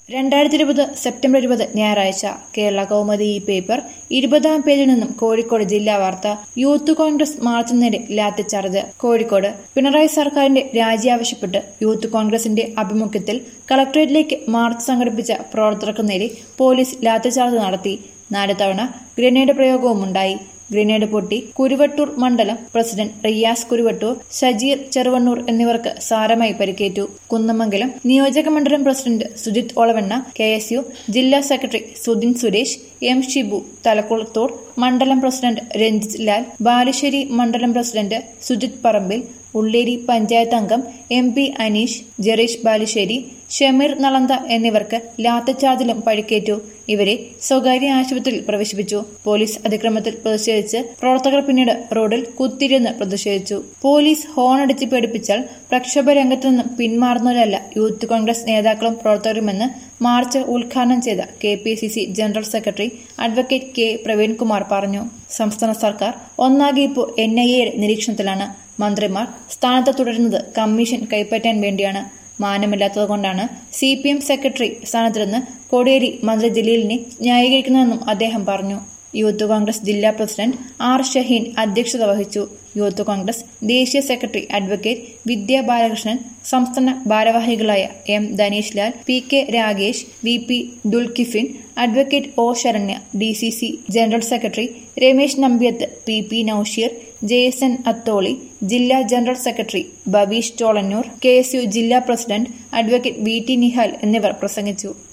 രണ്ടായിരത്തി ഇരുപത് സെപ്റ്റംബർ ഇരുപത് ഞായറാഴ്ച കേരള കൗമുദി ഈ പേപ്പർ ഇരുപതാം പേജിൽ നിന്നും കോഴിക്കോട് ജില്ലാ വാർത്ത യൂത്ത് കോൺഗ്രസ് മാർച്ചിന് നേരെ ലാത്തിച്ചാർജ് കോഴിക്കോട് പിണറായി സർക്കാരിന്റെ രാജി ആവശ്യപ്പെട്ട് യൂത്ത് കോൺഗ്രസിന്റെ ആഭിമുഖ്യത്തിൽ കളക്ടറേറ്റിലേക്ക് മാർച്ച് സംഘടിപ്പിച്ച പ്രവർത്തകർക്ക് നേരെ പോലീസ് ലാത്തിച്ചാർജ് നടത്തി നാല് തവണ ഗ്രനേഡ് പ്രയോഗവുമുണ്ടായി ഗ്രനേഡ് പൊട്ടി കുരുവട്ടൂർ മണ്ഡലം പ്രസിഡന്റ് റിയാസ് കുരുവട്ടൂർ ഷജീർ ചെറുവണ്ണൂർ എന്നിവർക്ക് സാരമായി പരിക്കേറ്റു കുന്നമംഗലം നിയോജക മണ്ഡലം president Sujith Olavanna K S U ജില്ലാ സെക്രട്ടറി സുദിൻ സുരേഷ് എം ഷിബു തലക്കുളത്തൂർ മണ്ഡലം പ്രസിഡന്റ് രഞ്ജിത് ലാൽ ബാലുശ്ശേരി മണ്ഡലം പ്രസിഡന്റ് സുജിത് പറമ്പിൽ ഉള്ളേരി പഞ്ചായത്ത് അംഗം എം പി അനീഷ് ജെറീഷ് ബാലുശ്ശേരി ഷമീർ നളന്ത എന്നിവർക്ക് ലാത്തച്ചാർജിലും പരിക്കേറ്റു ഇവരെ സ്വകാര്യ ആശുപത്രിയിൽ പ്രവേശിപ്പിച്ചു പോലീസ് അതിക്രമത്തിൽ പ്രതിഷേധിച്ച് പ്രവർത്തകർ പിന്നീട് റോഡിൽ കുത്തിയിരുന്ന് പ്രതിഷേധിച്ചു പോലീസ് ഹോണടിച്ച് പേടിപ്പിച്ചാൽ പ്രക്ഷോഭ രംഗത്തു നിന്നും പിന്മാറുന്നവരല്ല യൂത്ത് കോൺഗ്രസ് നേതാക്കളും പ്രവർത്തകരുമെന്ന് മാർച്ച് ഉദ്ഘാടനം ചെയ്ത K P C C general secretary advocate K Praveenkumar പറഞ്ഞു സംസ്ഥാന സർക്കാർ ഒന്നാകെ ഇപ്പോൾ എൻ ഐ എയുടെ നിരീക്ഷണത്തിലാണ് മന്ത്രിമാർ സ്ഥാനത്ത് തുടരുന്നത് കമ്മീഷൻ കൈപ്പറ്റാൻ വേണ്ടിയാണ് മാനമില്ലാത്തതുകൊണ്ടാണ് സി പി എം സെക്രട്ടറി സ്ഥാനത്തിരുന്ന് കോടിയേരി മന്ത്രി ജലീലിനെ ന്യായീകരിക്കുന്നതെന്നും അദ്ദേഹം പറഞ്ഞു യൂത്ത് കോൺഗ്രസ് ജില്ലാ പ്രസിഡന്റ് ആർ ഷഹീൻ അധ്യക്ഷത വഹിച്ചു യൂത്ത് കോൺഗ്രസ് ദേശീയ സെക്രട്ടറി അഡ്വക്കേറ്റ് വിദ്യ ബാലകൃഷ്ണൻ സംസ്ഥാന ഭാരവാഹികളായ M Dhanish Lal P K Ragesh V P Dulkifil advocate O Saranya D C C general secretary Ramesh Nambiath P P Noushir Jaison Atholi ജില്ലാ general secretary Babeesh Cholannur K S U ജില്ലാ president advocate V T Nihal എന്നിവർ പ്രസംഗിച്ചു